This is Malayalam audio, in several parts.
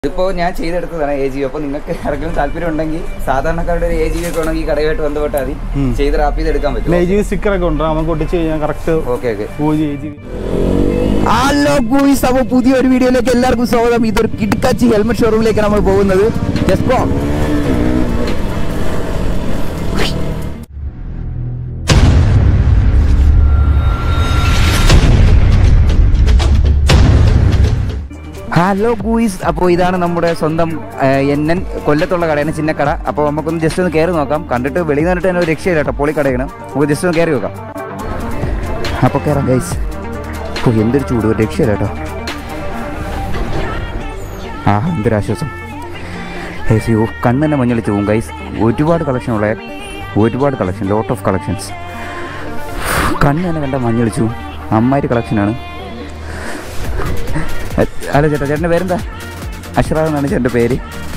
ഇതിപ്പോ ഞാൻ ചെയ്തെടുത്തതാണ് എ ജി അപ്പോൾ നിങ്ങൾക്ക് ആർക്കെങ്കിലും താല്പര്യം ഉണ്ടെങ്കിൽ സാധാരണക്കാരുടെ ഒരു എ ജി ഒക്കെ ഉണ്ടെങ്കിൽ ഈ കടയുമായിട്ട് ബന്ധപ്പെട്ടാൽ മതി ഉം. ചെയ്ത് റാപ്പ് ചെയ്ത് എടുക്കാൻ പറ്റും പിന്നെ ഈ സ്റ്റിക്കറൊക്കെ ഉണ്ട് നമുക്ക് ഒട്ടിച്ച് കഴിഞ്ഞാൽ കറക്റ്റ് ഓക്കെ ഓക്കെ പൂജ ഏജ് ഹലോ ഗൂയിസ് അപ്പോൾ പുതിയൊരു വീഡിയോയിലേക്ക് എല്ലാവർക്കും സ്വാഗതം ഇതൊരു കിടക്കാച്ചി ഹെൽമെറ്റ് ഷോറൂമിലേക്ക് നമ്മൾ പോകുന്നത് ജസ്റ്റ് ഹലോ ഗൂയിസ് അപ്പോൾ ഇതാണ് നമ്മുടെ സ്വന്തം എൻ എൻ കൊല്ലത്തുള്ള കടയാണ് ചിന്നക്കട അപ്പോൾ നമുക്കൊന്ന് ജസ്റ്റ് ഒന്ന് കയറി നോക്കാം കണ്ടിട്ട് വെളിയിൽ നിന്നിട്ട് തന്നെ ഒരു രക്ഷയില്ല കേട്ടോ പൊളി കടയാണ് നമുക്ക് ജസ്റ്റ് ഒന്ന് കയറി നോക്കാം അപ്പോൾ കയറാം ഗൈസ് ഓ എന്തൊരു ചൂട് ഒരു രക്ഷയില്ല കേട്ടോ ആ എന്തൊരു ആശ്വാസം ഹേസ് യോ കണ്ണ് തന്നെ മഞ്ഞളിച്ച് പോകും ഗൈസ് ഒരുപാട് കളക്ഷൻ ഉള്ള ഒരുപാട് കളക്ഷൻ ലോട്ട് ഓഫ് കളക്ഷൻസ് കണ്ണ് തന്നെ കണ്ട മഞ്ഞളിച്ചു പോകും അമ്മാരി കളക്ഷനാണ് ഹലോ ചേട്ടാ ചേട്ടൻ്റെ പേരെന്താ അഷ്റാഖ് എന്നാണ് ചേട്ടൻ്റെ പേര്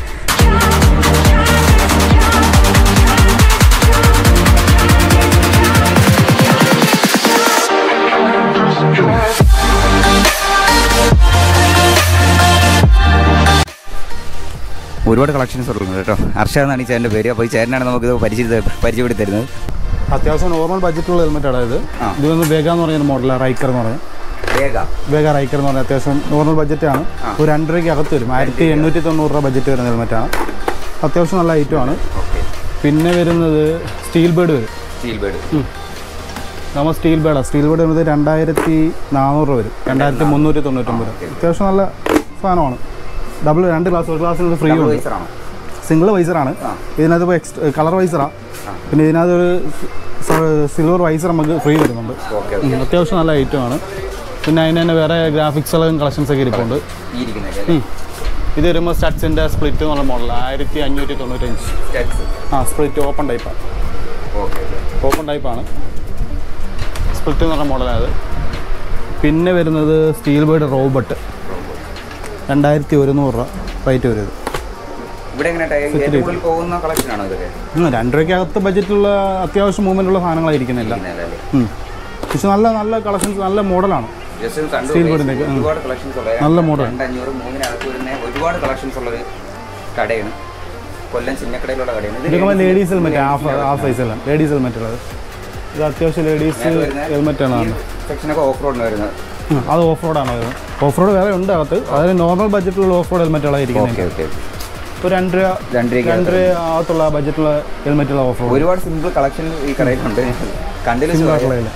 ഒരുപാട് കളക്ഷൻസ് കൊടുക്കുന്നത് കേട്ടോ അർഷ എന്നാണ് ഈ ചേട്ടൻ്റെ പേര് അപ്പോൾ ഈ ചേട്ടനാണ് നമുക്കിത് പരിചയ പരിചയപ്പെടുത്തി തരുന്നത് അത്യാവശ്യം നോർമൽ ബഡ്ജറ്റുള്ള ഹെൽമെറ്റാണ് ഇത് ആ. ഇത് വന്ന് വേഗ എന്ന് പറയുന്ന മോഡലാണ് റൈക്കർ എന്ന് പറയുന്നത് വേഗ വേഗ റൈക്കർ എന്ന് പറഞ്ഞാൽ അത്യാവശ്യം നോർമൽ ബഡ്ജറ്റാണ് ആ. ഒരു രണ്ട് രൂപയ്ക്ക് അകത്ത് വരും ആയിരത്തി എണ്ണൂറ്റി തൊണ്ണൂറ് രൂപ ബഡ്ജറ്റ് വരുന്ന ഹെൽമെറ്റാണ് അത്യാവശ്യം നല്ല ഐറ്റമാണ് ഓക്കെ പിന്നെ വരുന്നത് സ്റ്റീൽ ബേഡ് വരും സ്റ്റീൽ ബേഡ് നമ്മൾ സ്റ്റീൽ ബേഡാണ് സ്റ്റീൽ ബേഡ് വരുന്നത് രണ്ടായിരത്തി നാനൂറ് രൂപ വരും രണ്ടായിരത്തി മുന്നൂറ്റി തൊണ്ണൂറ്റൊമ്പത് ഓക്കേ. രൂപ അത്യാവശ്യം നല്ല സാധനമാണ് ഡബിൾ രണ്ട് ക്ലാസ് ഒരു ക്ലാസ്സിന് ഫ്രീ ഉണ്ട് വൈസറാണോ സിംഗിൾ വൈസറാണ് ആ. ഇതിനകത്ത് ഇപ്പോൾ എക്സ്റ്റ് കളർ വൈസറാണ് ആ. പിന്നെ ഇതിനകത്ത് ഒരു സിൽവർ വൈസർ നമുക്ക് ഫ്രീ വരുന്നുണ്ട് ഓക്കെ ഉം, അത്യാവശ്യം നല്ല ഐറ്റമാണ് പിന്നെ അതിന് തന്നെ വേറെ ഗ്രാഫിക്സുകളും കളക്ഷൻസ് ഒക്കെ ഇരിപ്പുണ്ട് ഈ ഇരിക്കുന്നത് ഉം. ഇത് വരുമ്പോൾ സ്റ്റഡ്സിൻ്റെ സ്പ്ലിറ്റ് എന്നുള്ള മോഡൽ ആയിരത്തി അഞ്ഞൂറ്റി തൊണ്ണൂറ്റഞ്ച് സ്റ്റെപ്സ് ആ സ്പ്ലിറ്റ് ഓപ്പൺ ടൈപ്പാണ് ഓക്കെ ഓക്കെ ഓപ്പൺ ടൈപ്പാണ് സ്പ്ലിറ്റ് എന്ന് പറഞ്ഞ മോഡലാണ് അത് പിന്നെ വരുന്നത് സ്റ്റീൽ ബേർഡ് റോബോട്ട് രണ്ടായിരത്തി ഒരുന്നൂറ് രൂപ റേറ്റ് വരും ഇത്. ഇവിടെ എങ്ങനെ ടൈ- ഏറ്റവും കൂടുതൽ പോകുന്ന കളക്ഷൻ ആണോ ഇതൊക്കെ ഉം, രണ്ട് രൂപയ്ക്കകത്ത് ബഡ്ജറ്റുള്ള അത്യാവശ്യം മൂവ്മെൻ്റ് ഉള്ള സാധനങ്ങളായിരിക്കുന്നില്ല ഇരിക്കുന്നതല്ലേ? ഉം. പക്ഷെ നല്ല നല്ല കളക്ഷൻസ് നല്ല മോഡലാണ് Just ഒന്ന് കണ്ടു Steel guys. board ന്റെ ഒക്കെ, ഉം. ഒരുപാട് കളക്ഷൻസ് ഉള്ള നല്ല model. രണ്ടഞ്ഞൂറ് മൂന്നിനകത്ത് വരുന്ന ഒരുപാട് കളക്ഷൻസ് ഉള്ള ഒരു കടയാണ് കൊല്ലം ചിന്നക്കടയിലുള്ള കടയാണ് ഇത് ഇതൊക്കെ ladies- ladies helmet half ladies ന്റെ ഹാഫ് സൈസ് എല്ലാം ലേഡീസ് ഹെൽമെറ്റ് ഉള്ളത് ഇത് അത്യാവശ്യം ലേഡീസ് ഇതിനകത്ത് വരുന്ന ഹെൽമെറ്റ് ആണ് ഈ സെക്ഷനൊക്കെ ഓഫ് റോഡിന് വരുന്നത് ഉം, അത് ഓഫ് റോഡാണ് വരുന്നത് ഓഫ് റോഡ് വേറെ ഉണ്ട് അകത്ത് അതായത് നോർമൽ ബഡ്ജറ്റിലുള്ള ഓഫ് റോഡ് ഹെൽമെറ്റുകളാണ് ഇരിക്കുന്നത് ഓക്കെ ഓക്കെ ഇപ്പോൾ രണ്ട് രൂപ രണ്ട് രൂപയ്ക്ക് രണ്ട് രൂപ അകത്തുള്ള ബഡ്ജറ്റുള്ള ഹെൽമെറ്റുള്ള ഓഫ് റോഡ് ഒരുപാട് സിമ്പിൾ കളക്ഷൻ ഈ കടയിലുണ്ട് കണ്ടില്ല സിംഗിളായിട്ടുള്ള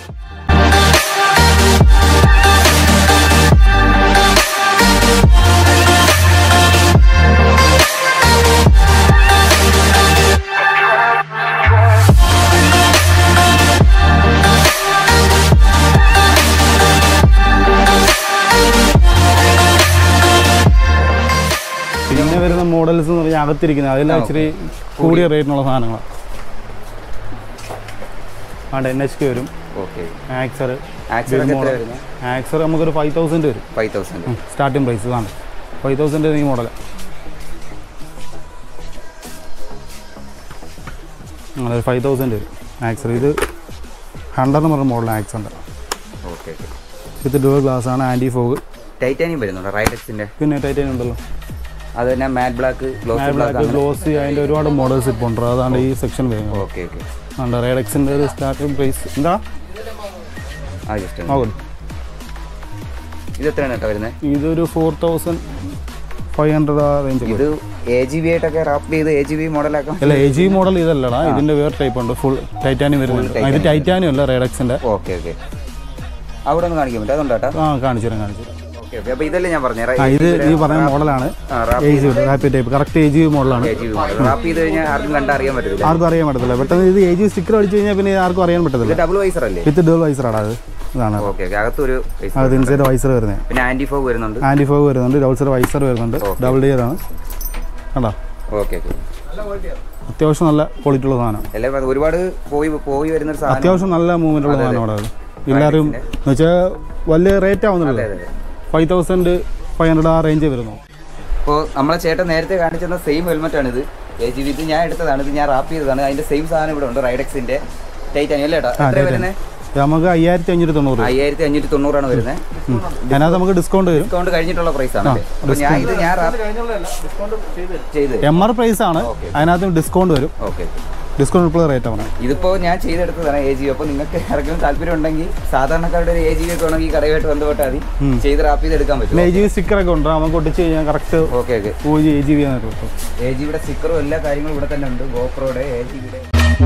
പിന്നെ വരുന്ന മോഡൽസ് എന്ന് പറഞ്ഞാൽ അകത്തിരിക്കുന്നത് അതെല്ലാം ഇച്ചിരി കൂടിയ റേറ്റിനുള്ള സാധനങ്ങളാണ് ആണ്ട് എൻ എച്ച് കെ വരും ഓക്കെ ആക്സർ ആക്സിഡന്റ് എത്ര വരുന്നത് ആക്സർ നമുക്കൊരു ഫൈവ് തൗസൻഡ് വരും ഫൈവ് തൗസൻഡ് സ്റ്റാർട്ടിംഗ് പ്രൈസ് ഇതാണ് ഫൈവ് തൗസൻഡ് ഈ മോഡൽ അങ്ങനെ ഒരു ഫൈവ് തൗസൻഡ് വരും ആക്സർ ഇത് ഹൺഡ്രഡ് എന്ന് പറഞ്ഞ മോഡൽ ആക്സറിൻ്റെ ഓക്കെ ഓക്കെ ഇത് ഡുവൽ ഗ്ലാസ് ആണ് ആൻറ്റി ഫോഗ് ടൈറ്റാനിയം വരുന്നുണ്ട് റൈഡക്സിന്റെ പിന്നെ ടൈറ്റൈൻ ഉണ്ടല്ലോ അത് തന്നെ matt black gloss black black glossy അതിൻ്റെ ഒരുപാട് മോഡൽസ് ഇപ്പോൾ ഉണ്ട് അതാണ് ഈ സെക്ഷൻ വരുന്നത് ഓക്കെ ഓക്കെ ഉണ്ട് റേഡക്സിൻ്റെ ഒരു സ്റ്റാർട്ടിംഗ് പ്രൈസ് എന്താ ആ ജസ്റ്റ് നോക്കും ഇത് എത്രയാണ് കേട്ടോ വരുന്നത് ഇതൊരു ഫോർ തൗസൻഡ് ഫൈവ് ഹൺഡ്രഡ് ആ റേഞ്ച് ഇത് എ ജി ബി ആയിട്ടൊക്കെ റാപ്പ് ചെയ്ത് എ ജി ബി മോഡലാക്കാം അല്ല എ ജി മോഡൽ ഇതല്ലടാ ഇതിന്റെ വേറെ ടൈപ്പ് ഉണ്ട് ഫുൾ ടൈറ്റാനിയം വരുന്നുണ്ട് ആ, ഇത് ടൈറ്റാനിയം അല്ല റേഡക്സിന്റെ ഓക്കെ ഓക്കെ അവിടെ ഒന്ന് കാണിക്കാൻ പറ്റും അതുണ്ടോ കേട്ടോ ആ കാണിച്ചു തരാം കാണിച്ചു തരാം ഓക്കെ ഓക്കെ അപ്പോൾ ഇതല്ലേ ഞാൻ പറഞ്ഞേ ആ ഇത് ഈ പറഞ്ഞ മോഡലാണ് എ ജി റാപ്പി ടൈപ്പ് കറക്റ്റ് എ ജി മോഡലാണ് A G B model wrap ചെയ്ത് കഴിഞ്ഞാൽ ആർക്കും കണ്ടറിയാൻ പറ്റില്ല ആർക്കും അറിയാൻ പറ്റത്തില്ല പെട്ടെന്ന് ഇത് എ ജി സ്റ്റിക്കർ അടിച്ചു കഴിഞ്ഞാൽ പിന്നെ ആർക്കും അറിയാൻ ഇത് പറ്റത്തില്ല ഡബിൾ വൈസർ അല്ലേ വിത്ത് ഡബിൾ വൈസറാണ് അത് ഇതാണ് ഓക്കെ ഓക്കെ അകത്തൊരു വൈസർ അത് ഇൻസൈഡ് വൈസർ വരുന്നത് പിന്നെ ആന്റി ഫോഗ് വരുന്നുണ്ട് ആൻറ്റി ഫോഗ് വരുന്നുണ്ട് ഡബിൾ സൈഡ് വൈസർ വരുന്നുണ്ട് ഡബിൾ ഡിയർ ആണ് കണ്ടോ ഓക്കെ ഓക്കെ അത്യാവശ്യം നല്ല ക്വാളിറ്റി ഉള്ള സാധനം എല്ലാം ഒരുപാട് പോയി പോയി വരുന്ന ഒരു സാധനം അത്യാവശ്യം നല്ല മൂവ്മെന്റ് ഉള്ള സാധനം അവിടെ അത് എല്ലാവരും എന്ന് വെച്ചാൽ വലിയ റേറ്റ് ആവുന്നില്ല അതെ, അതെ. ഫൈവ് തൗസൻഡ് ഫൈവ് ഹൺഡ്രഡ് ആ റേഞ്ച് വരുന്നു ഇപ്പോൾ നമ്മളെ ചേട്ടൻ നേരത്തെ കാണിച്ചെന്ന സെയിം ഹെൽമെറ്റ് ആണ് ഇത് എ ജി ബി ഇത് ഞാൻ എടുത്തതാണ് ഇത് ഞാൻ റാപ്പ് ചെയ്തതാണ് അതിന്റെ സെയിം സാധനം ഇവിടെ ഉണ്ട് റൈഡക്സിന്റെ ടൈറ്റാനിയം അല്ലേ ഏട്ടാ എത്ര വരുന്നത് ഇത് നമുക്ക് അയ്യായിരത്തി അഞ്ഞൂറ്റി തൊണ്ണൂറ് രൂപ അയ്യായിരത്തി അഞ്ഞൂറ്റി തൊണ്ണൂറാണ് വരുന്നത് ഉം. അതിനകത്ത് നമുക്ക് ഡിസ്കൗണ്ട് വരും ഡിസ്കൗണ്ട് കഴിഞ്ഞിട്ടുള്ള പ്രൈസ് ആണ് അപ്പൊ ഞാൻ ഇത് ഞാൻ റാപ്പ് ചെയ്ത് എം ആർ പ്രൈസ് ആണ് അതിനകത്ത് ഡിസ്കൗണ്ട് വരും ഓക്കെ ഡിസ്കൗണ്ട് ഉൾപ്പെടെ റേറ്റ് ആണ് ഇതിപ്പോ ഞാൻ ചെയ്തെടുത്തതാണ് എ ജി അപ്പോൾ നിങ്ങൾക്ക് ആർക്കെങ്കിലും താല്പര്യം ഉണ്ടെങ്കിൽ സാധാരണക്കാരുടെ ഒരു എ ജി ഒക്കെ ഉണ്ടെങ്കിൽ ഈ കടയുമായിട്ട് ബന്ധപ്പെട്ടാൽ മതി ചെയ്ത് റാപ്പ് ചെയ്ത് എടുക്കാൻ പറ്റും പിന്നെ എ ജി ബി സ്റ്റിക്കറൊക്കെ ഉണ്ട് നമുക്ക് ഒട്ടിച്ച് കഴിഞ്ഞാൽ കറക്റ്റ് ഓക്കെ ഓക്കെ പൂജ എ ജി ബി ആയിട്ട് കിട്ടും എ ജിയുടെ സ്റ്റിക്കറും എല്ലാ കാര്യങ്ങളും ഇവിടെ തന്നെ ഉണ്ട് ഗോപ്രോയുടെ എ ജിയുടെ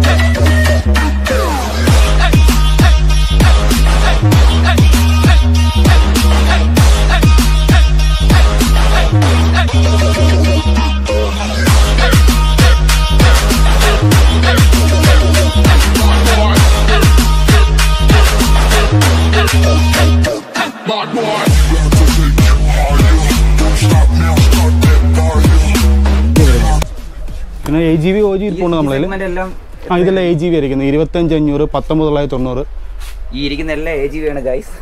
പിന്നെ A G B O G ഇരിപ്പുണ്ട് നമ്മളതിൽ segment എല്ലാം ആ ഇതെല്ലാം എ ജി ബി ആയിരിക്കുന്നത് ഇരുപത്തഞ്ച് അഞ്ഞൂറ് പത്തൊമ്പത് തൊള്ളായിരത്തി തൊണ്ണൂറ് ഈ ഇരിക്കുന്ന എല്ലാ എ ജി ബി ആണ് ഗൈസ്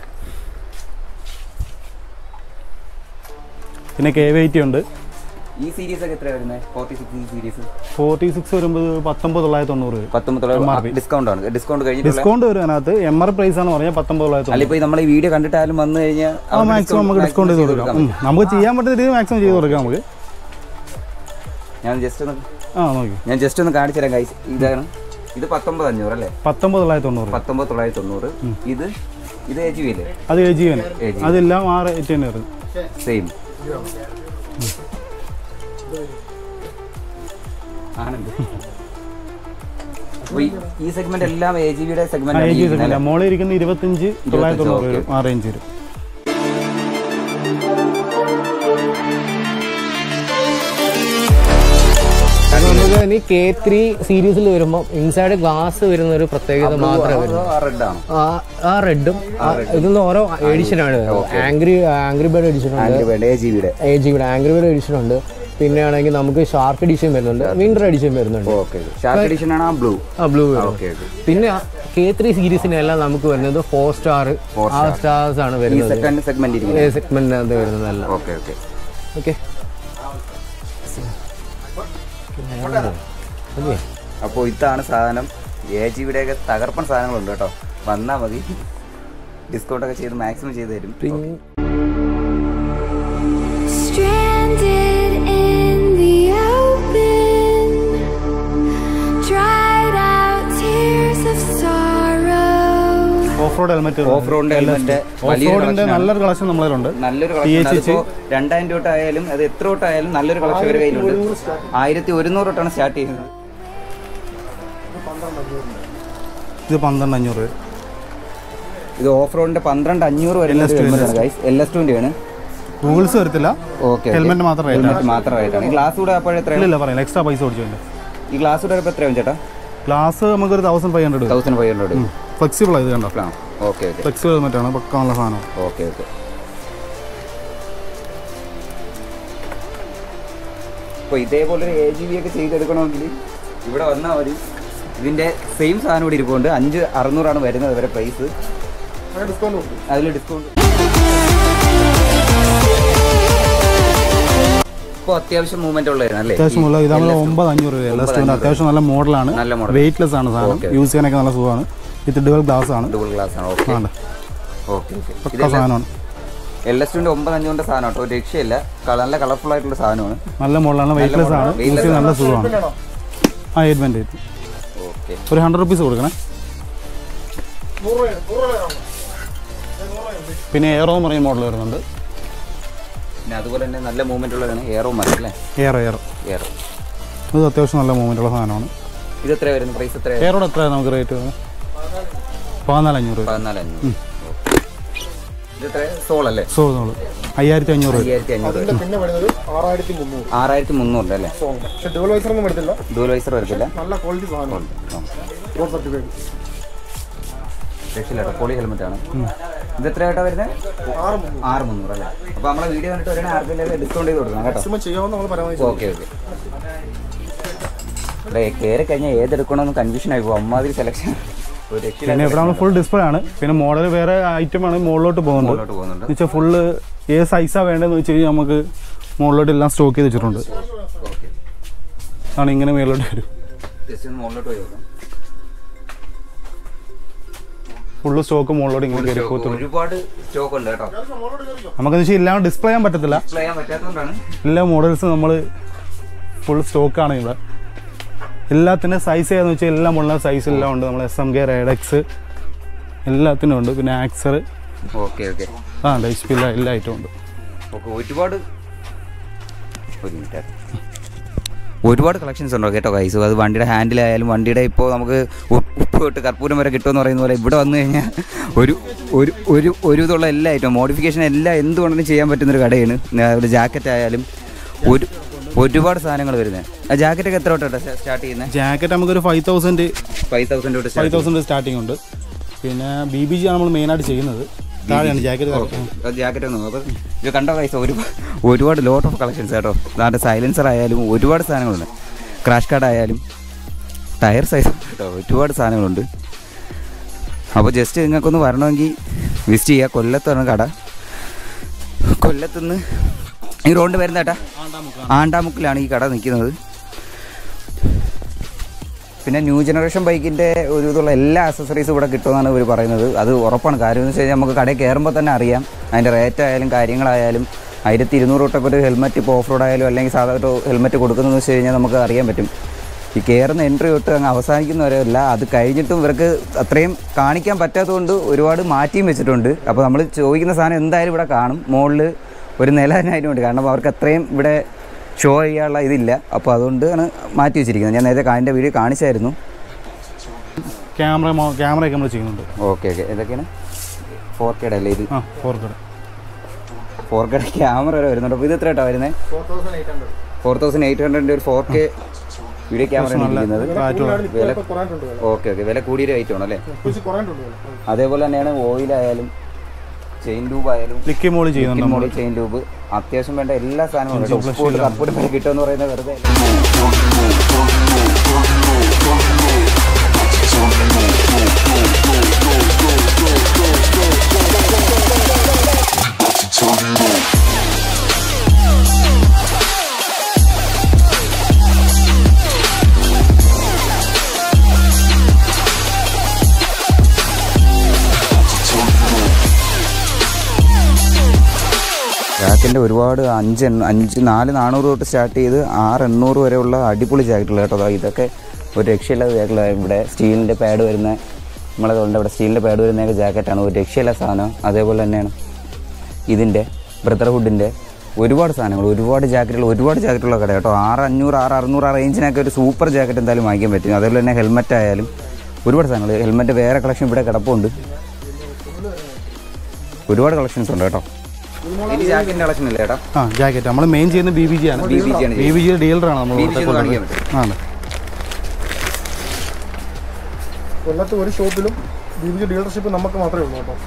പിന്നെ കെ വെയിറ്റി ഉണ്ട് ഈ സീരീസ് ഒക്കെ എത്ര വരുന്നത് ഫോർട്ടി സിക്സ് ഈ സീരീസ് ഫോർട്ടി സിക്സ് വരുമ്പോൾ പത്തൊമ്പത് തൊള്ളായിരത്തി തൊണ്ണൂറ് വരും പത്തൊമ്പത് ഡിസ്കൗണ്ട് ആണ് ഡിസ്കൗണ്ട് കഴിഞ്ഞിട്ടുള്ള ഡിസ്കൗണ്ട് വരും അതിനകത്ത് എം ആർ പ്രൈസ് ആണ് പറഞ്ഞാൽ പത്തൊമ്പത് തൊള്ളായിരത്തി അല്ല ഇപ്പൊ നമ്മൾ ഈ വീഡിയോ കണ്ടിട്ടാലും വന്നു കഴിഞ്ഞാൽ ആ മാക്സിമം നമുക്ക് ഡിസ്കൗണ്ട് ചെയ്ത് കൊടുക്കാം ഉം. നമുക്ക് ചെയ്യാൻ പറ്റുന്ന രീതിയിൽ മാക്സിമം ചെയ്ത് കൊടുക്കാം നമുക്ക് ഞാൻ ജസ്റ്റ് ഒന്ന് ആ നോക്കി ഞാൻ ജസ്റ്റ് ഒന്ന് കാണിച്ചു തരാം ഗൈസ് ഇതാണ് ഇത് പത്തൊമ്പത് അഞ്ഞൂറ് അല്ലേ പത്തൊമ്പത് തൊള്ളായിരത്തി തൊണ്ണൂറ് പത്തൊമ്പത് തൊള്ളായിരത്തി തൊണ്ണൂറ് ഇത് ഇത് എ ജി ബി അല്ലേ അത് എ ജി തന്നെ AGV. അതെല്ലാം ആ റേറ്റ് തന്നെ വരും സെയിം ആണല്ലേ അപ്പൊ ഈ- ഈ സെഗ്മെന്റ് എല്ലാം എ ജി ബിയുടെ ആ എ ജി സെഗ്മെന്റ് തന്നെ മോളിൽ ഇരിക്കുന്ന ഇരുപത്തഞ്ച് തൊള്ളായിരത്തി തൊണ്ണൂറ് വരും ആ റേഞ്ച് വരും നമുക്ക് ഇനി കെ ത്രീ സീരീസിൽ വരുമ്പോൾ ഇൻസൈഡ് ഗ്ലാസ് വരുന്ന ഒരു പ്രത്യേകത മാത്രമേ വരൂ റെഡ് ആണ് ആ- ആ റെഡും ഇതിന്ന് ഓരോ എഡിഷനാണ് ആംഗ്രി ആംഗ്രി ബേർഡ് എഡിഷൻ ഉണ്ട് വേണ്ട എ ജി ബിയുടെ എ ജിയുടെ ആംഗ്രി ബേർഡ് എഡിഷൻ ഉണ്ട് പിന്നെ ആണെങ്കിൽ നമുക്ക് ഷാർക്ക് എഡിഷൻ വരുന്നുണ്ട് വിന്റർ എഡിഷൻ വരുന്നുണ്ട് ഓക്കെ ഷാർക്ക് എഡിഷൻ ആണ് ആ ബ്ലൂ ആ ബ്ലൂ ഓക്കെ ഓക്കെ പിന്നെ കെ ത്രീ സീരീസിനെല്ലാം നമുക്ക് വരുന്നത് ഫോർ സ്റ്റാർ ആ സ്റ്റാർസ് ആണ് ഈ വരുന്നത് സെക്കൻഡ് സെഗ്മെന്റ് ഇരിക്കുന്നത് സെഗ്മെന്റിനകത്ത് വരുന്നതെല്ലാം ഓക്കെ ഓക്കെ ഓക്കെ ഓക്കെ അപ്പോൾ ഇതാണ് സാധനം എ ജി ബിയുടെ ഒക്കെ തകർപ്പൻ സാധനങ്ങളുണ്ട് കേട്ടോ വന്നാൽ മതി ഡിസ്കൗണ്ട് ഒക്കെ ചെയ്ത് മാക്സിമം ചെയ്ത് തരും Stranded in the open, dried out tears of sorrow. Off road helmet off റോഡിന്റെ ഹെൽമെറ്റ് ഓഫ് റോഡിന്റെ നല്ലൊരു കളക്ഷൻ നമ്മളതിലുണ്ട് നല്ലൊരു ടി കളക്ഷൻ എച്ച് അതിപ്പോ രണ്ടായിരം രൂപ ആയാലും അത് എത്ര തൊട്ടായാലും നല്ലൊരു കളക്ഷൻ ഇവരുടെ കയ്യിലുണ്ട് ആയിരത്തി ഒരുന്നൂറ് തൊട്ടാണ് സ്റ്റാർട്ട് ചെയ്യുന്നത് ഇത് പന്ത്രണ്ട് അഞ്ഞൂറ് വരും ഇത് ഓഫ് റോഡിന്റെ പന്ത്രണ്ട് അഞ്ഞൂറ് വരുന്ന LS2 ഗൈസ് എൽ എസ് ടുവിന്റെ ആണ് ഗൂഗിൾസ് വരത്തില്ല ഓക്കെ ഹെൽമെറ്റ് മാത്രം rate ആണ്. ഹെൽമെറ്റ് മാത്രമായിട്ടാണ് ഈ ഗ്ലാസ് കൂടെ അപ്പോൾ എത്രയാണ് ഇല്ല പറയാം എക്സ്ട്രാ പൈസ ഓടിച്ചില്ല ഈ ഗ്ലാസ് കൂടെ ഇപ്പോൾ എത്രയാണ് ചേട്ടാ ഗ്ലാസ് നമുക്കൊരു thousand five hundred thousand five hundred flexible ആയത് കണ്ടോ ഓക്കെ ഓക്കെ ഫ്ലെക്സിബിൾ ഹെൽമെറ്റ് ആണ് പക്ക നല്ല സാധനം ഓക്കെ ഓക്കെ അപ്പോൾ ഇതേപോലെ ഒരു എ ജി ബി ഒക്കെ ചെയ്തെടുക്കണമെങ്കിൽ ഇവിടെ വന്നാൽ മതി ഇതിൻ്റെ സെയിം സാധനം ഇവിടെ ഇരിപ്പുണ്ട് അഞ്ച് അറുന്നൂറാണ് വരുന്നത് ഇവരെ പ്രൈസ് അതിൽ ഡിസ്കൗണ്ട് ഇപ്പോൾ അത്യാവശ്യം മൂവ്മെന്റ് ഉള്ളതാണ് അല്ലേ അത്യാവശ്യം ഉള്ള ഇത് നമ്മൾ ഒമ്പത് അഞ്ഞൂറ് രൂപ എല്ലാ സ്റ്റൂഡിന് അത്യാവശ്യം നല്ല മോഡലാണ് നല്ല model. വെയിറ്റ്ലെസ് ആണ് സാധനം Okay. യൂസ് ചെയ്യാനൊക്കെ നല്ല സുഖമാണ് വിത്ത് ഡുവൽ ഗ്ലാസ് ആണ് ഡബിൾ ഗ്ലാസ് ആണ് ഓക്കെ ആണ് ഓക്കെ ഓക്കെ പക്ക സാധനമാണ് എൽ എസ് ടുവിൻ്റെ ഒമ്പത് അഞ്ഞൂറിൻ്റെ സാധനം കേട്ടോ ഒരു രക്ഷയില്ല കള- നല്ല കളർഫുൾ ആയിട്ടുള്ള സാധനമാണ് നല്ല മോഡലാണ് വെയിറ്റ്ലെസ് ആണ് model. യൂസ് ചെയ്യാൻ നല്ല സുഖമാണ് ആ എയ്റ്റ് ബാൻഡ് എയ്റ്റ് ഓക്കെ ഒരു ഹൺഡ്രഡ് റുപ്പീസ് കൊടുക്കണേ പിന്നെ എയറോ എന്ന് പറയുന്ന മോഡൽ വരുന്നുണ്ട് പിന്നെ അതുപോലെ തന്നെ നല്ല മൂവ്മെന്റ് ഉള്ളതാണ് എയറോ മതി അല്ലേ എയറോ എയറോ എയറോ ഇത് അത്യാവശ്യം നല്ല മൂവ്മെൻ്റ് ഉള്ള സാധനമാണ് ഇത് എത്ര വരുന്നത് പ്രൈസ് എത്ര എയറോടെ എത്രയാണ് നമുക്ക് റേറ്റ് വരുന്നത് പതിനാല് അഞ്ഞൂറ് പതിനാല് അഞ്ഞൂറ് ഇത് എത്ര സോൾ അല്ലേ സോ നോളൂ അയ്യായിരത്തി അഞ്ഞൂറ് വരും അയ്യായിരത്തി അഞ്ഞൂറ് പിന്നെ വരുന്നത് ആറായിരത്തി മുന്നൂറ് ആറായിരത്തി മുന്നൂറ് അല്ലേ പക്ഷെ ഡബിൾ വൈസർ ഒന്നും എടുത്തില്ല ഡൂൽ വൈസർ വരത്തില്ല നല്ല ക്വാളിറ്റി സാധനമാണ് റോഡ് സർട്ടിഫിക്കറ്റ് രക്ഷയില്ല പൊളി ഹെൽമെറ്റ് ആണ് ഇത് എത്ര ആയിട്ടാ വരുന്നത് ആറ് മുന്നൂറ് ആറ് മുന്നൂറ് അല്ലേ അപ്പൊ നമ്മളെ വീഡിയോ കണ്ടിട്ട് വരണേ ആർക്കെങ്കിലും ഡിസ്കൗണ്ട് ചെയ്ത് കൊടുക്കണം കേട്ടോ മാക്സിമം ചെയ്യാവുന്ന നമ്മൾ പരമാവധി ഓക്കെ ഓക്കെ ഇവിടെ കയറി കഴിഞ്ഞാൽ ഏതെടുക്കണമെന്ന് കൺഫ്യൂഷൻ ആയി പോകും അമ്മാതിരി സെലക്ഷൻ ഒരു പിന്നെ രക്ഷയില്ല ഇവിടെ നമ്മൾ ഫുൾ ഡിസ്പ്ലേ ആണ് പിന്നെ മോഡൽ വേറെ ഐറ്റം ആണ് മുകളിലോട്ട് പോകുന്നുണ്ട് മുകളിലോട്ട് പോകുന്നുണ്ട് എന്ന് വെച്ചാൽ ഫുള്ള് ഏത് സൈസാണ് വേണ്ടതെന്ന് വെച്ച് കഴിഞ്ഞാൽ നമുക്ക് മുകളിലോട്ട് എല്ലാം സ്റ്റോക്ക് ചെയ്ത് വെച്ചിട്ടുണ്ട് ആണ് ഇങ്ങനെ മേളിലോട്ട് വരും ജസ്റ്റ് ഒന്ന് മുകളിലോട്ട് പോയി നോക്കാം ഫുള്ള് സ്റ്റോക്ക് മുകളിലോട്ട് ഇങ്ങനെ കയറി പോകത്തുള്ളൂ ഒരുപാട് സ്റ്റോക്ക് ഉണ്ട് കേട്ടോ നമുക്കെന്ന് വെച്ചാൽ എല്ലാം ഡിസ്പ്ലേ ചെയ്യാൻ പറ്റത്തില്ല ഡിസ്പ്ലേ ചെയ്യാൻ പറ്റാത്തതുകൊണ്ടാണ് എല്ലാ മോഡൽസും നമ്മൾ ഫുൾ സ്റ്റോക്കാണ് ഇവിടെ എല്ലാത്തിൻ്റെ സൈസ് ഏതാണെന്ന് വെച്ചാൽ എല്ലാം ഉള്ള സൈസ് എല്ലാം ഉണ്ട് നമ്മൾ എസ് എം കെ റൈഡക്സ് എല്ലാത്തിനും ഉണ്ട് പിന്നെ ആക്സർ ഓക്കെ ഓക്കെ ആ എച്ച് പി എല്ലാ ഐറ്റവും ഉണ്ട് ഓക്കെ ഒരുപാട് ഒരു മിനിറ്റ് ഒരുപാട് കളക്ഷൻസ് ഉണ്ടോ കേട്ടോ കൈസ് അത് വണ്ടിയുടെ ഹാൻഡിലായാലും വണ്ടിയുടെ ഇപ്പോൾ നമുക്ക് ഉപ്പ് ഉപ്പ് തൊട്ട് കർപ്പൂരം വരെ കിട്ടുമെന്ന് പറയുന്ന പോലെ ഇവിടെ വന്നു കഴിഞ്ഞാൽ ഒരു ഒരു ഒരു ഒരു ഇതുള്ള എല്ലാ ഐറ്റം മോഡിഫിക്കേഷൻ എല്ലാം എന്തുകൊണ്ടും ചെയ്യാൻ പറ്റുന്നൊരു കടയാണ് ആ, ഒരു ജാക്കറ്റ് ആയാലും ഒരു ഒരുപാട് സാധനങ്ങൾ വരുന്നത് ആ ജാക്കറ്റൊക്കെ എത്ര തൊട്ടാണ് സ്റ്റാർട്ട് ചെയ്യുന്നത് ജാക്കറ്റ് നമുക്കൊരു ഫൈവ് തൗസൻഡ് ഫൈവ് തൗസൻഡ് തൊട്ട് ഫൈവ് തൗസൻഡ് സ്റ്റാർട്ടിംഗ് ഉണ്ട് പിന്നെ ബി ബി ജി ആണ് നമ്മൾ മെയിനായിട്ട് ചെയ്യുന്നത് താഴെയാണ് ജാക്കറ്റ് ജാക്കറ്റ് ഒന്ന് അപ്പോൾ ഇത് കണ്ട പൈസ ഒരു ഒരുപാട് ലോട്ട് ഓഫ് കളക്ഷൻസ് കേട്ടോ അതാണ്ട് സൈലൻസർ ആയാലും ഒരുപാട് സാധനങ്ങളുണ്ട് ക്രാഷ് കാർഡ് ആയാലും ടയർ സൈസ് കേട്ടോ ഒരുപാട് സാധനങ്ങളുണ്ട് അപ്പോൾ ജസ്റ്റ് നിങ്ങൾക്കൊന്ന് വരണമെങ്കിൽ വിസിറ്റ് ചെയ്യുക കൊല്ലത്താണ് കട കൊല്ലത്തുനിന്ന് ഈ റോഡ് വരുന്ന കേട്ടാ ആണ്ടാമുക്കിലാണ് ഈ കട നിൽക്കുന്നത് പിന്നെ ന്യൂ ജനറേഷൻ ബൈക്കിൻ്റെ ഒരു ഇതുള്ള എല്ലാ അക്സസറീസും ഇവിടെ കിട്ടുമെന്നാണ് ഇവർ പറയുന്നത് അത് ഉറപ്പാണ് കാര്യം എന്ന് വെച്ച് കഴിഞ്ഞാൽ നമുക്ക് കടയിൽ കയറുമ്പോൾ തന്നെ അറിയാം അതിൻ്റെ റേറ്റ് ആയാലും കാര്യങ്ങളായാലും ആയിരത്തി ഇരുന്നൂറ് തൊട്ടൊക്കെ ഒരു ഹെൽമെറ്റ് ഇപ്പോൾ ഓഫ് റോഡ് ആയാലും അല്ലെങ്കിൽ സാധാ ഒരു ഹെൽമെറ്റ് കൊടുക്കുന്നതെന്ന് വെച്ച് കഴിഞ്ഞാൽ നമുക്ക് അറിയാൻ പറ്റും ഈ കയറുന്ന എൻട്രി തൊട്ട് അങ്ങ് അവസാനിക്കുന്നവരെയല്ല അത് കഴിഞ്ഞിട്ടും ഇവർക്ക് അത്രയും കാണിക്കാൻ പറ്റാത്തതുകൊണ്ട് ഒരുപാട് മാറ്റിയും വെച്ചിട്ടുണ്ട് അപ്പോൾ നമ്മൾ ചോദിക്കുന്ന സാധനം എന്തായാലും ഇവിടെ കാണും മുകളിൽ ഒരു നില തന്നെ അതിനുണ്ട് കാരണം അവർക്ക് അത്രയും ഇവിടെ ഷോ ചെയ്യാനുള്ള ഇതില്ല അപ്പോൾ അതുകൊണ്ടാണ് മാറ്റി വെച്ചിരിക്കുന്നത് ഞാൻ നേരത്തെ അതിൻ്റെ വീഡിയോ കാണിച്ചായിരുന്നു ക്യാമറ ക്യാമറയൊക്കെ നമ്മൾ ചെയ്യുന്നുണ്ട് ഓക്കെ ഓക്കെ ഇതൊക്കെയാണ് ഫോർ കെയുടെ അല്ലേ ഇത് ആ ഫോർ കട ഫോർ കെയുടെ ക്യാമറ വരെ വരുന്നുണ്ട് അപ്പോൾ ഇത് എത്ര കേട്ടോ വരുന്നത് ഫോർ തൗസൻഡ് എയ്റ്റ് ഹൺഡ്രഡിൻ്റെ ഒരു ഫോർ കെ വീഡിയോ ക്യാമറ ഇരിക്കുന്നത് വില കുറയാനുണ്ട് വില ഓക്കെ ഓക്കെ വില കൂടിയൊരു ഐറ്റം ആണ് അല്ലേ കുറച്ച് കുറയാനുണ്ട് വില അതേപോലെ തന്നെയാണ് ഓയിലായാലും ചെയിൻ ട്യൂബ് ആയാലും ലിക്കി മോളി ചെയ്യുന്നുണ്ട് നമ്മൾ മോളിൽ ചെയിൻ ട്യൂബ് അത്യാവശ്യം വേണ്ട എല്ലാ സാധനങ്ങളും ഉണ്ട്. ഉപ്പ് തൊട്ട് കർപ്പൂരം വരെ കിട്ടുമെന്ന് പറയുന്നത് വെറുതെ ജാക്കിൻ്റെ ഒരുപാട് അഞ്ച് എണ്ണ അഞ്ച് നാല് നാനൂറ് തൊട്ട് സ്റ്റാർട്ട് ചെയ്ത് ആറ് എണ്ണൂറ് വരെയുള്ള അടിപൊളി ജാക്കറ്റുകൾ കേട്ടോ ദാ ഇതൊക്കെ ഒരു രക്ഷയില്ലാത്ത ജാക്കറ്റ് ഇവിടെ സ്റ്റീലിൻ്റെ പാഡ് വരുന്ന നമ്മളെ കൊണ്ട് ഇവിടെ സ്റ്റീലിൻ്റെ പാഡ് വരുന്ന ജാക്കറ്റാണ് ഒരു രക്ഷയില്ലാത്ത സാധനം അതേപോലെ തന്നെയാണ് ഇതിൻ്റെ ബ്രദർഹുഡിൻ്റെ ഒരുപാട് സാധനങ്ങൾ ഒരുപാട് ജാക്കറ്റുകൾ ഒരുപാട് ജാക്കറ്റുള്ള കട കേട്ടോ ആറ് അഞ്ഞൂറ് ആറ് അറുന്നൂറ് ആ റേഞ്ചിനൊക്കെ ഒരു സൂപ്പർ ജാക്കറ്റ് എന്തായാലും വാങ്ങിക്കാൻ പറ്റും അതേപോലെ തന്നെ ഹെൽമെറ്റ് ആയാലും ഒരുപാട് സാധനങ്ങൾ ഹെൽമെറ്റ് വേറെ കളക്ഷൻ ഇവിടെ കിടപ്പുണ്ട് ഒരുപാട് കളക്ഷൻസ് ഉണ്ട് കേട്ടോ ഇനി ജാക്കറ്റിൻ്റെ കളക്ഷൻ ഇല്ല ചേട്ടാ ആ ജാക്കറ്റ് നമ്മൾ മെയിൻ ചെയ്യുന്നത് ബി ബി ജി ആണ് BBG ആണ് ബി ബി ജി ഡീലറാണ് നമ്മൾ BBG ഇവിടുത്തെ കാണിക്കാൻ കൊണ്ടുവരുന്നത്. ആണ് കൊല്ലത്ത് ഒരു ഷോപ്പിലും ബി ബി ജി ഡീലർഷിപ്പ് നമുക്ക് മാത്രമേ ഉള്ളൂ കേട്ടോ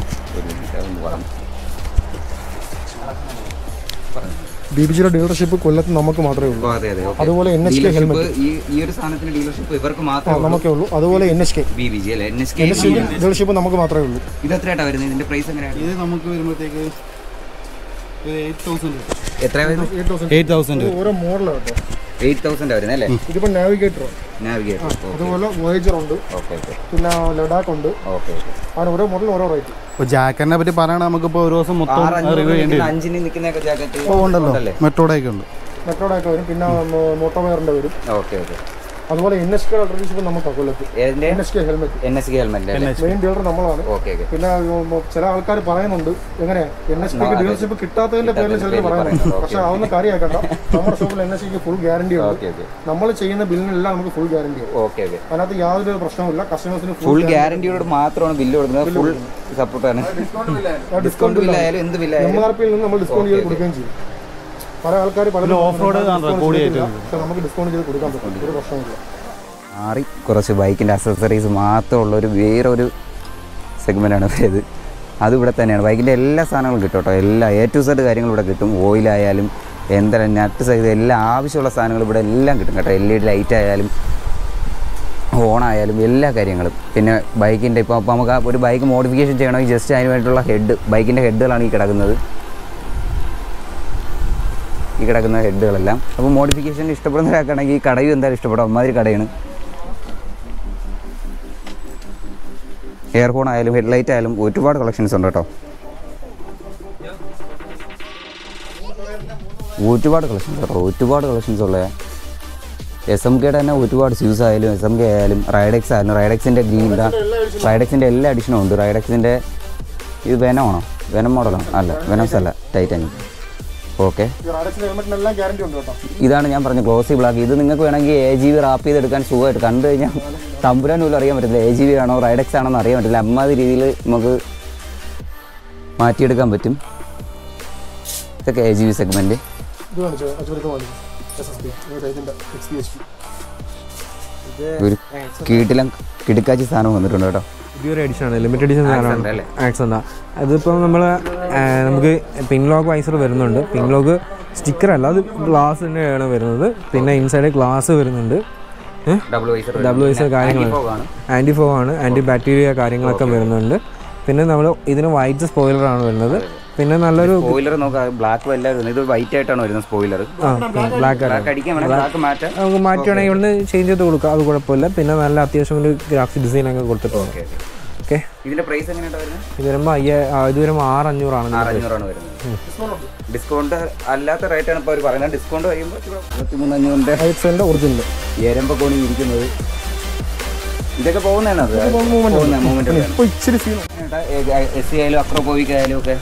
ബി ബി ജിയുടെ ഡീലർഷിപ്പ് കൊല്ലത്ത് നമുക്ക് മാത്രമേ ഉള്ളൂ അതെ അതെ okay. അതുപോലെ NHK Dealership helmet. ഈ ഈ ഒരു സാധനത്തിന് ഡീലർഷിപ്പ് ഇവർക്ക് ആ മാത്രമേ നമുക്കേ ഉള്ളൂ അതുപോലെ N H K B B G അല്ലേ N S N H K dealership നമുക്ക് മാത്രമേ ഉള്ളൂ ഇത് എത്രയായിട്ടാ വരുന്നത് ഇതിന്റെ പ്രൈസ് എങ്ങനെയാണ് ഇത് നമുക്ക് വരുമ്പോഴത്തേക്ക് എയ്റ്റ് തൗസൻഡ് എത്രയാ വരുന്നത് എയ്റ്റ് തൗസൻഡ് എയ്റ്റ് തൗസൻഡ് ഓരോ മോഡലാണ് കേട്ടോ എയ്റ്റ് തൗസൻഡ് വരുന്നത് അല്ലേ ഇതിപ്പോൾ നാവിഗേറ്റർ നാവിഗേറ്റർ അതുപോലെ വോയേജർ ഉണ്ട് ഓക്കെ ഓക്കെ പിന്നെ ലഡാക്ക് ഉണ്ട് ഓക്കെ ഓക്കെ അങ്ങനെ ഓരോ മോഡൽ ഓരോ റേറ്റ് ഇപ്പോൾ ജാക്കറ്റിനെ പറ്റി പറയണ നമുക്കിപ്പോൾ ഒരു ദിവസം മൊത്തം റിവ്യൂ ചെയ്യേണ്ടി വരും അഞ്ചിന് നിൽക്കുന്നൊക്കെ ജാക്കറ്റ് ഓ ഉണ്ടല്ലോ മെട്രോയുടെ ഒക്കെ ഉണ്ട് മെട്രോഡൊക്കെ വരും പിന്നെ മോട്ടോവെയറിൻ്റെ വരും ഓക്കെ ഓക്കെ അതുപോലെ എൻ എച്ച് കെ ഡീലർഷിപ്പ് നമുക്ക് കൊല്ലത്ത് ഏതിന്റെ N H K helmet N S K helmet അല്ലേ മെയിൻ ഡീലർ നമ്മളാണ് ഓക്കെ ഓക്കെ പിന്നെ ഉം, ചില ആൾക്കാർ പറയുന്നുണ്ട് എങ്ങനെ എൻ എസ് പിക്ക് ഡീലർഷിപ്പ് കിട്ടാത്തതിന്റെ പേരിൽ ചിലർ പറയുന്നുണ്ട് പക്ഷെ അതൊന്നും കാര്യമാക്കണ്ട നമ്മുടെ ഷോപ്പിൽ എൻ എസ് സിക്ക് ഫുൾ ഗ്യാരണ്ടി ഉണ്ട് ഓക്കെ ഓക്കെ നമ്മൾ ചെയ്യുന്ന ബില്ലിനെല്ലാം നമുക്ക് ഫുൾ ഗ്യാരണ്ടി ആണ് ഓക്കെ ഓക്കെ അതിനകത്ത് യാതൊരു പ്രശ്നവുമില്ല കസ്റ്റമേഴ്സിന് ഫുൾ ഗ്യാരണ്ടിയോട് മാത്രമാണ് ബില്ല് കൊടുക്കുന്നത് ഫുൾ സപ്പോർട്ടാണ് ഡിസ്കൗണ്ട് ബില്ലായാലും എന്ത് എം ബില്ലായാലും ആർ പിയിൽ നിന്ന് നമ്മൾ ഡിസ്കൗണ്ട് ചെയ്ത് കൊടുക്കുകയും ചെയ്യും പല ആൾക്കാർ പല ഓഫ് റോഡ് കൂടിയായിട്ട് പക്ഷെ നമുക്ക് ഡിസ്കൗണ്ട് ചെയ്ത് കൊടുക്കാൻ പറ്റും ഒരു പ്രശ്നമില്ല മാറി കുറച്ച് ബൈക്കിൻ്റെ അക്സസറീസ് മാത്രമുള്ള ഒരു വേറെ ഒരു സെഗ്മെൻറ്റാണ് ഇത് അത് ഇവിടെ തന്നെയാണ് ബൈക്കിൻ്റെ എല്ലാ സാധനങ്ങളും കിട്ടും കേട്ടോ എല്ലാ എ ടു സെഡ് കാര്യങ്ങളും ഇവിടെ കിട്ടും ഓയിലായാലും എന്തായാലും നട്ട് സൈസ് എല്ലാ ആവശ്യമുള്ള സാധനങ്ങളും ഇവിടെ എല്ലാം കിട്ടും കേട്ടോ എൽ ഇ ഡി ലൈറ്റ് ആയാലും ഹോണായാലും എല്ലാ കാര്യങ്ങളും പിന്നെ ബൈക്കിൻ്റെ ഇപ്പോൾ അപ്പോൾ നമുക്ക് ആ ഒരു ബൈക്ക് മോഡിഫിക്കേഷൻ ചെയ്യണമെങ്കിൽ ജസ്റ്റ് അതിന് വേണ്ടിയിട്ടുള്ള ഹെഡ് ബൈക്കിൻ്റെ ഹെഡുകളാണ് ഈ കിടക്കുന്നത് ഈ കിടക്കുന്ന ഹെഡുകളെല്ലാം അപ്പോൾ മോഡിഫിക്കേഷൻ ഇഷ്ടപ്പെടുന്നവരാക്കുകയാണെങ്കിൽ ഈ കടയും എന്തായാലും ഇഷ്ടപ്പെടും അമ്മാതിരി കടയാണ് എയർ ഹോൺ ആയാലും ഹെഡ്ലൈറ്റ് ആയാലും ഒരുപാട് കളക്ഷൻസ് ഉണ്ട് കേട്ടോ ഒരുപാട് കളക്ഷൻസ് കേട്ടോ ഒരുപാട് കളക്ഷൻസ് ഉള്ള എസ് എം കെയുടെ തന്നെ ഒരുപാട് സ്യൂസ് ആയാലും എസ് എം കെ ആയാലും റൈഡെക്സ് ആയാലും റൈഡെക്സിൻ്റെ ഗ്രീൻ റൈഡെക്സിൻ്റെ എല്ലാ അഡീഷനും ഉണ്ട് റൈഡെക്സിൻ്റെ ഇത് വെനമാണോ വെനം മോഡലാണോ അല്ല വെനംസ് അല്ല ടൈറ്റാനിക് ഓക്കെ ഈ റാഡക്സിന്റെ ഹെൽമെറ്റിനെല്ലാം ഗ്യാരണ്ടി ഉണ്ട് കേട്ടോ ഇതാണ് ഞാൻ പറഞ്ഞ ഗ്ലോസി ബ്ലാക്ക് ഇത് നിങ്ങൾക്ക് വേണമെങ്കിൽ എ ജി ബി റാപ്പ് ചെയ്തെടുക്കാൻ സുഖമായിട്ട് കണ്ടു കഴിഞ്ഞാൽ തമ്പുരാൻ പോലും അറിയാൻ പറ്റില്ല എ ജി ബി ആണോ റൈഡെക്സ് ആണോ എന്ന് അറിയാൻ പറ്റില്ല അമ്മാതിരി രീതിയിൽ നമുക്ക് മാറ്റിയെടുക്കാൻ പറ്റും ഇതൊക്കെ എ ജി ബി സെഗ്മെൻറ്റ് ഇത് കാണിച്ചോ അച്ചുവരത്ത് കാണിച്ചു എസ് എസ് പി ഇതിന്റെ എക്സ് പി എച്ച് പി ഒരു കീട്ടിലും കിടുക്കാച്ചി സാധനം വന്നിട്ടുണ്ട് കേട്ടോ പുതിയൊരു എഡിഷൻ ആണ് ലിമിറ്റഡ് എഡിഷൻ Accent സാധനമാണ് അല്ലേ? ആക്സെന്താ അതിപ്പോൾ നമ്മൾ നമുക്ക് പിൻ ലോക്ക് വൈസർ വരുന്നുണ്ട് പിൻ ലോക്ക് സ്റ്റിക്കർ അല്ല അത് ഗ്ലാസ് തന്നെയാണ് വരുന്നത് പിന്നെ ഇൻസൈഡ് ഗ്ലാസ് വരുന്നുണ്ട് ഡബിൾ വൈസർ ഡബിൾ വൈസർ കാര്യങ്ങൾ ആൻറ്റി ഫോ ആണ് ആൻറ്റി ബാക്ടീരിയ കാര്യങ്ങളൊക്കെ വരുന്നുണ്ട് പിന്നെ നമ്മൾ ഇതിന് വൈറ്റ് സ്പോയിലർ ആണ് വരുന്നത് പിന്നെ നല്ലൊരു സ്പോയിലർ നോക്കാം ബ്ലാക്ക് എല്ലാവരും ഇത് വൈറ്റ് ആയിട്ടാണ് വരുന്നത് സ്പോയിലർ ആ ബ്ലാക്ക് ആണ് ബ്ലാക്ക് അടിക്കാൻ വേണം ബ്ലാക്ക് മാറ്റാം നമുക്ക് മാറ്റുവാണെങ്കിൽ ഇവിടുന്ന് ചേഞ്ച് ചെയ്ത് കൊടുക്കാം അത് കുഴപ്പമില്ല പിന്നെ നല്ല അത്യാവശ്യം ഒരു ഗ്രാഫിക് ഡിസൈൻ ഒക്കെ കൊടുത്തിട്ടുണ്ട് ഓക്കെ ഇതിന്റെ പ്രൈസ് എങ്ങനെയാണ് വരുന്നത് ഇത് വരുമ്പോൾ അയ്യ ആ, ഇത് വരുമ്പോൾ ആറ് അഞ്ഞൂറാണ് ഇതിന്റെ price. ആറഞ്ഞൂറാണ് വരുന്നത് ഡിസ്കൗണ്ട് അല്ലാത്ത റേറ്റ് ആണ് ഇപ്പോൾ അവർ പറയുന്നത് ഡിസ്കൗണ്ട് കഴിയുമ്പോൾ ഇരുപത്തിമൂന്ന് അഞ്ഞൂറിൻ്റെ എക്സലിന്റെ ഒറിജിനൽ എരമ്പക്കോണി ഇരിക്കുന്നത് ഇതൊക്കെ പോകുന്നതാണ് അത് പോകുന്ന മൂവ്മെന്റ് ഇപ്പൊ ഇച്ചിരി സീൻ എസ് സി ആയാലും അക്രോപോവിക് ആയാലും ഒക്കെ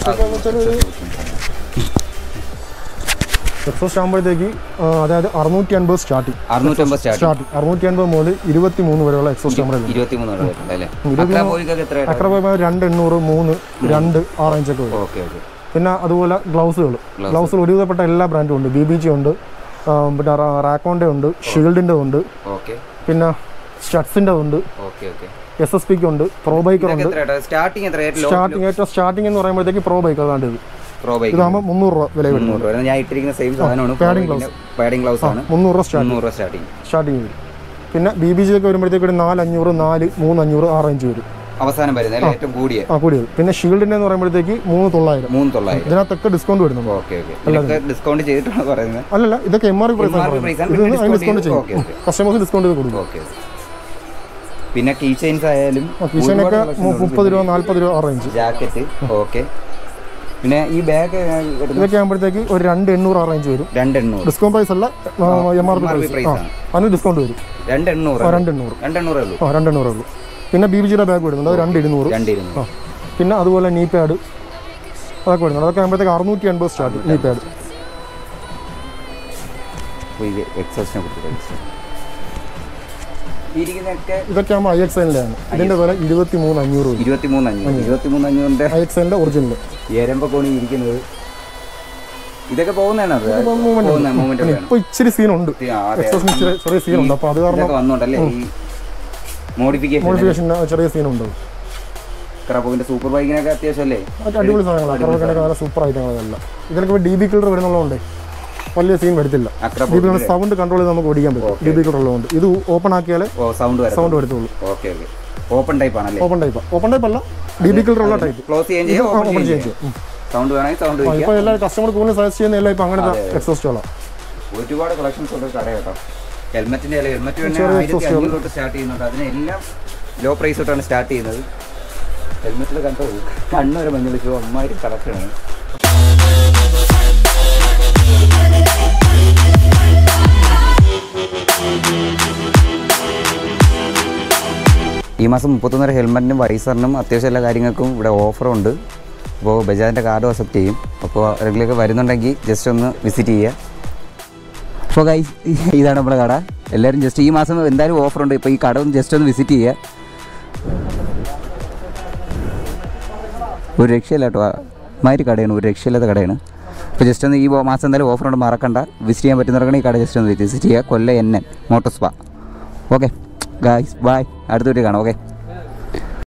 എക്സോസ്റ്റ് ആകുമ്പോഴത്തേക്ക് അതായത് അറുന്നൂറ്റി അൻപത് സ്റ്റാർട്ടിങ് അറുന്നൂറ്റമ്പത് സ്റ്റാർട്ട് സ്റ്റാർട്ടിങ് അറുന്നൂറ്റി അൻപത് മുതൽ ഇരുപത്തി മൂന്ന് വരെയുള്ള എക്സോസ്റ്റ് നമ്മുടെ ഇരുപത്തിമൂന്ന് വരുന്നത് അല്ലേ ഇരുപത്തിമൂന്ന് അക്രോപോവിക്കൊക്കെ എത്ര അക്രമ രണ്ട് എണ്ണൂറ് മൂന്ന് രണ്ട് ആ റേഞ്ചൊക്കെ വരും ഓക്കെ ഓക്കെ പിന്നെ അതുപോലെ ഗ്ലൗസുകൾ ഗ്ലൗസുകൾ ഒരുവിധപ്പെട്ട എല്ലാ ബ്രാൻഡും ഉണ്ട് ബി ബി ജി ഉണ്ട് ആ, പിന്നെ റാക്കോൻ്റെ ഉണ്ട് ഷീൽഡിൻ്റെ ഉണ്ട് ഓക്കെ പിന്നെ സ്റ്റഡ്സിൻ്റെ ഉണ്ട് ഓക്കെ ഓക്കെ എസ് എസ് പിക്ക് ഉണ്ട് പ്രോ ബൈക്കർ ഉണ്ട് സ്റ്റാർട്ടിങ് എത്ര സ്റ്റാർട്ടിങ് ഏറ്റവും സ്റ്റാർട്ടിംഗ് എന്ന് പറയുമ്പോഴത്തേക്ക് പ്രോ ബൈക്കർ അതാണ്ട് ഇത് പ്രോ ബൈക്ക് ഇതാകുമ്പോൾ മുന്നൂറ് രൂപ വില വരും മുന്നൂറ് രൂപ ഞാൻ ഇട്ടിരിക്കുന്ന സെയിം സാധനമാണ് padding പാഡിംഗ് ഗ്ലൗസ് ആണ് മുന്നൂറ് രൂപ സ്റ്റാർട്ടിംഗ് മുന്നൂറ് രൂപ സ്റ്റാർട്ടിങ് സ്റ്റാർട്ടിംഗ് വരും പിന്നെ ബി ബി ജി ഒക്കെ വരുമ്പോഴത്തേക്ക് ഒരു നാല് അഞ്ഞൂറ് നാല് മൂന്ന് അഞ്ഞൂറ് ആ റേഞ്ച് വരും അവസാനം വരുന്നത് അല്ലേ ഏറ്റവും കൂടിയ ആ കൂടി വരും പിന്നെ ഷീൽഡിൻ്റെ എന്ന് പറയുമ്പോഴത്തേക്ക് മൂന്ന് തൊള്ളായിരം മൂന്ന് തൊള്ളായിരം ഇതിനകത്തൊക്കെ ഡിസ്കൗണ്ട് വരുന്നുണ്ട് ഓക്കെ ഓക്കെ ഇതൊക്കെ ഡിസ്കൗണ്ട് ചെയ്തിട്ടാണ് പറയുന്നത് അല്ലല്ല ഇതൊക്കെ M R P price MRP price ആണ്, ഇത് പിന്നെ അതിന് discount ഡിസ്കൗണ്ട് ചെയ്യും ഓക്കെ, ഓക്കെ. കസ്റ്റമേഴ്സ് ഡിസ്കൗണ്ട് ചെയ്ത് കൊടുക്കും ഓക്കെ പിന്നെ കീ ചെയിൻസ് ആയാലും കിഷനൊക്കെ മുപ്പത് രൂപ നാല്പത് രൂപ ആ റേഞ്ച് ജാക്കറ്റ് ഓക്കെ പിന്നെ ഈ ബാഗ് ഇതൊക്കെ ആകുമ്പോഴത്തേക്ക് ഒരു രണ്ട് എണ്ണൂറ് ആ റേഞ്ച് വരും രണ്ട് എണ്ണൂറ് ഡിസ്കൗണ്ട് പ്രൈസ് അല്ല M R P MRP price price ആ ആണ്. അതിന് ഡിസ്കൗണ്ട് വരും രണ്ട് എണ്ണൂറ് ആ രണ്ട് എണ്ണൂറ് രണ്ട് എണ്ണൂറേ ഉള്ളൂ ആ രണ്ട് എണ്ണൂറേ ഉള്ളൂ പിന്നെ ബി ബി ജിയുടെ ബാഗ് വരുന്നുണ്ട് അത് രണ്ട് ഇരുന്നൂറ് രണ്ട് ആ ഇരുന്നൂറ് പിന്നെ അതുപോലെ നീ പാഡ് അതൊക്കെ വരുന്നുണ്ട് അതൊക്കെ ആകുമ്പോഴത്തേക്ക് അറുന്നൂറ്റി അൻപത് സ്റ്റാർട്ട് നീ പാഡ് അപ്പോൾ ഇത് എക്സസിനെ കുറിച്ച് ഇരിക്കുന്നതൊക്കെ ഇതൊക്കെ ആകുമ്പോൾ ഐ എക്സ് എല്ലിൻ്റെ ആണ് ഇതിൻ്റെ വില ഇരുപത്തി മൂന്ന് അഞ്ഞൂറ് വരും ഇരുപത്തിമൂന്ന് അഞ്ഞൂറ് ഇരുപത്തിമൂന്ന് അഞ്ഞൂറിൻ്റെ ഐ എക്സ് എല്ലിൻ്റെ ഒറിജിനൽ എരമ്പക്കോണി ഇരിക്കുന്നത് ഇതൊക്കെ പോകുന്നതാണ് അത് പോകുന്ന മൂവ്മെന്റ് ആണ് ഇപ്പോൾ ഇച്ചിരി സീനുണ്ട് ആ, അതെ. എക്സസിന് ചെറിയ ചെറിയ സീനുണ്ട് അപ്പോൾ അത് കാരണം ഇതൊക്കെ വന്നോണ്ടല്ലേ ഈ മോഡിഫിക്കേഷൻ മോഡിഫിക്കേഷന് ചെറിയ സീനുണ്ട് ക്രബോവിന്റെ സൂപ്പർ ബൈക്കിനൊക്കെ അത്യാവശ്യം അല്ലേ അത് അടിപൊളി സാധനങ്ങളാണ് കറവൊക്കെ നല്ല സൂപ്പർ ഐറ്റങ്ങളല്ല ഇതിനൊക്കെ ഡി ബി കിൽഡർ വരുന്നുള്ളതുകൊണ്ട് വലിയ സീൻ വരത്തില്ല അക്രബോ D B killer sound control ചെയ്ത് നമുക്ക് ഓടിക്കാൻ പറ്റും ഡി ബി കിൽഡർ ഉള്ളതുകൊണ്ട് ഇത് ഓപ്പൺ ആക്കിയാലേ ഓ സൗണ്ട് വരാം സൗണ്ട് വരത്തുള്ളൂ ഓക്കെ ഓക്കെ ഓപ്പൺ ടൈപ്പ് ആണല്ലേ ഓപ്പൺ ടൈപ്പ് ഓപ്പൺ ടൈപ്പ് അല്ല ഡി ബി കിൽഡർ ഉള്ള ടൈപ്പ് ക്ലോസ് ചെയ്യാൻ ചെയ്യാം ഓപ്പൺ ഓപ്പൺ ചെയ്യാൻ ചെയ്യാം ചെയ്യും സൗണ്ട് വേണമെങ്കിൽ സൗണ്ട് ഇപ്പോൾ വയ്ക്കാം എല്ലാ കസ്റ്റമർ കൂടുതൽ സജസ്റ്റ് ചെയ്യുന്ന എല്ലാം ഇപ്പോൾ അങ്ങനത്തെ എക്സോസ്റ്റുകളാണ് ഒരുപാട് കളക്ഷൻസ് ഉള്ള കട കേട്ടോ ഹെൽമെറ്റിന്റെ ഹെൽമെറ്റ് തന്നെ ചെറിയ ആയിരത്തി exhaust അഞ്ഞൂറ് തൊട്ട് സ്റ്റാർട്ട് ചെയ്യുന്നുണ്ട് അതിനെല്ലാം ലോ പ്രൈസ് തൊട്ടാണ് സ്റ്റാർട്ട് ചെയ്യുന്നത് ഹെൽമെറ്റിൽ കണ്ടോ കണ്ണൊരു മഞ്ഞളിച്ചു അമ്മാതിരി കളക്ഷനാണ് ഈ മാസം മുപ്പത്തൊന്നര ഹെൽമെറ്റിനും വൈസറിനും അത്യാവശ്യം എല്ലാ കാര്യങ്ങൾക്കും ഇവിടെ ഓഫറുണ്ട് അപ്പോൾ ബജാജിൻ്റെ കാർഡ് അക്സെപ്റ്റ് ചെയ്യും അപ്പോൾ റെഗുലൊക്കെ വരുന്നുണ്ടെങ്കിൽ ജസ്റ്റ് ഒന്ന് വിസിറ്റ് ചെയ്യുക അപ്പോൾ ഗൈ ഇതാണ് നമ്മുടെ കട എല്ലാവരും ജസ്റ്റ് ഈ മാസം എന്തായാലും ഓഫറുണ്ട് ഇപ്പോൾ ഈ കട ഒന്ന് ജസ്റ്റ് ഒന്ന് വിസിറ്റ് ചെയ്യുക ഒരു രക്ഷയില്ല കേട്ടോ മാതിരി കടയാണ് ഒരു രക്ഷയില്ലാത്ത കടയാണ് അപ്പോൾ ജസ്റ്റ് ഒന്ന് ഈ മാസം എന്തായാലും ഓഫറുണ്ട് മറക്കണ്ട വിസിറ്റ് ചെയ്യാൻ പറ്റുന്നവർക്ക് ഈ കട ജസ്റ്റ് ഒന്ന് വിസിറ്റ് ചെയ്യുക Kollam N N motor spa okay guys bye അടുത്ത വീട്ടിൽ കാണാം ഓക്കെ